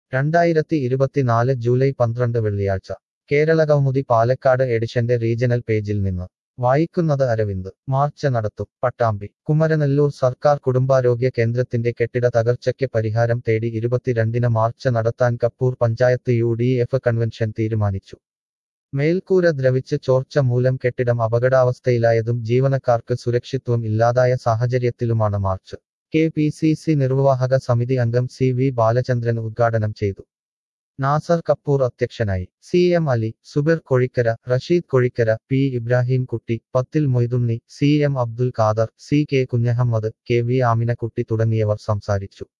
രണ്ടായിരത്തി ഇരുപത്തിനാല് ജൂലൈ പന്ത്രണ്ട് വെള്ളിയാഴ്ച കേരളകൗമുദി പാലക്കാട് എഡിഷന്റെ റീജണൽ പേജിൽ നിന്ന് വായിക്കുന്നത് അരവിന്ദ് മാർച്ച് നടത്തും പട്ടാമ്പി കുമരനെല്ലൂർ സർക്കാർ കുടുംബാരോഗ്യ കേന്ദ്രത്തിന്റെ കെട്ടിട തകർച്ചയ്ക്ക് പരിഹാരം തേടി ഇരുപത്തിരണ്ടിന് മാർച്ച് നടത്താൻ Kappur panchayat U D F convention തീരുമാനിച്ചു മേൽക്കൂര ദ്രവിച്ച് ചോർച്ച മൂലം കെട്ടിടം അപകടാവസ്ഥയിലായതും ജീവനക്കാർക്ക് സുരക്ഷിത്വം ഇല്ലാതായ സാഹചര്യത്തിലുമാണ് march K P C C നിർവാഹക സമിതി അംഗം സി വി ബാലചന്ദ്രൻ ഉദ്ഘാടനം ചെയ്തു നാസർ കപ്പൂർ അധ്യക്ഷനായി C M Ali Subir Kozhikkara Rasheed Kozhikkara P Ibrahim Kutty പത്തിൽ Moythunni C M Abdul Khader C K Kunhahammed K V Aminakutty തുടങ്ങിയവർ സംസാരിച്ചു